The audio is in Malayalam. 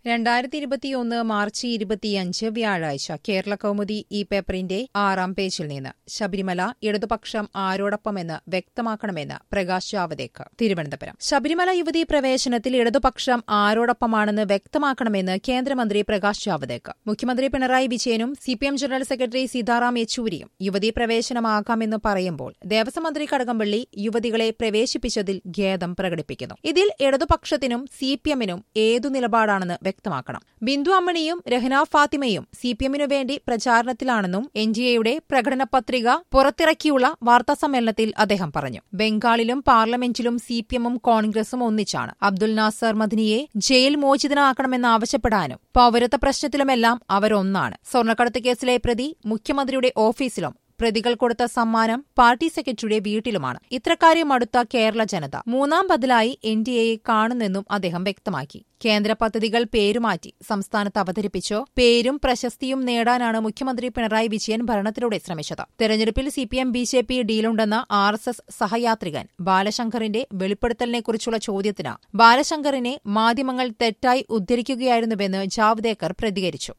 രണ്ടായിരത്തി ഇരുപത്തിയൊന്ന് മാർച്ച് ഇരുപത്തിയഞ്ച് വ്യാഴാഴ്ച കേരള കൗമുദി ഈ പേപ്പറിന്റെ ആറാം പേജിൽ നിന്ന് ശബരിമല ഇടതുപക്ഷം ആരോടൊപ്പമെന്ന് വ്യക്തമാക്കണമെന്ന് പ്രകാശ് ജാവദേക്കർ തിരുവനന്തപുരം ശബരിമല യുവതീ പ്രവേശനത്തിൽ ഇടതുപക്ഷം ആരോടൊപ്പമാണെന്ന് വ്യക്തമാക്കണമെന്ന് കേന്ദ്രമന്ത്രി പ്രകാശ് ജാവദേക്കർ മുഖ്യമന്ത്രി പിണറായി വിജയനും സിപിഎം ജനറൽ സെക്രട്ടറി സീതാറാം യെച്ചൂരിയും യുവതീ പ്രവേശനമാകാമെന്ന് പറയുമ്പോൾ ദേവസ്വം മന്ത്രി കടകംപള്ളി യുവതികളെ പ്രവേശിപ്പിച്ചതിൽ ഖേദം പ്രകടിപ്പിക്കുന്നു ഇതിൽ ഇടതുപക്ഷത്തിനും സിപിഎമ്മിനും ഏതു നിലപാടാണെന്ന് വ്യക്തമാക്കണം ബിന്ദു അമ്മണിയും രഹ്ന ഫാത്തിമയും സിപിഎമ്മിനു വേണ്ടി പ്രചാരണത്തിലാണെന്നും എൻ ഡി എയുടെ പ്രകടന പത്രിക പുറത്തിറക്കിയുള്ള വാർത്താസമ്മേളനത്തിൽ അദ്ദേഹം പറഞ്ഞു ബംഗാളിലും പാർലമെന്റിലും സിപിഎമ്മും കോൺഗ്രസും ഒന്നിച്ചാണ് അബ്ദുൽ നാസർ മദിനിയെ ജയിൽ മോചിതനാക്കണമെന്നാവശ്യപ്പെടാനും പൌരത്വ പ്രശ്നത്തിലുമെല്ലാം അവരൊന്നാണ് സ്വർണ്ണക്കടത്ത് കേസിലെ പ്രതി മുഖ്യമന്ത്രിയുടെ ഓഫീസിലും പ്രതികൾ കൊടുത്ത സമ്മാനം പാർട്ടി സെക്രട്ടറിയുടെ വീട്ടിലുമാണ് ഇത്രക്കാര്യം അടുത്ത കേരള ജനത മൂന്നാം ബദലായി എൻ ഡി എയെ കാണുന്നെന്നും അദ്ദേഹം വ്യക്തമാക്കി കേന്ദ്ര പദ്ധതികൾ പേരുമാറ്റി സംസ്ഥാനത്ത് അവതരിപ്പിച്ചോ പേരും പ്രശസ്തിയും നേടാനാണ് മുഖ്യമന്ത്രി പിണറായി വിജയൻ ഭരണത്തിലൂടെ ശ്രമിച്ചത് തെരഞ്ഞെടുപ്പിൽ സിപിഎം ബി ജെ പി ഡീലുണ്ടെന്ന ആർ എസ് എസ് സഹയാത്രികൻ ബാലശങ്കറിന്റെ വെളിപ്പെടുത്തലിനെക്കുറിച്ചുള്ള ചോദ്യത്തിന് ബാലശങ്കറിനെ മാധ്യമങ്ങൾ തെറ്റായി ഉദ്ധരിക്കുകയായിരുന്നുവെന്ന് ജാവ്ദേക്കർ പ്രതികരിച്ചു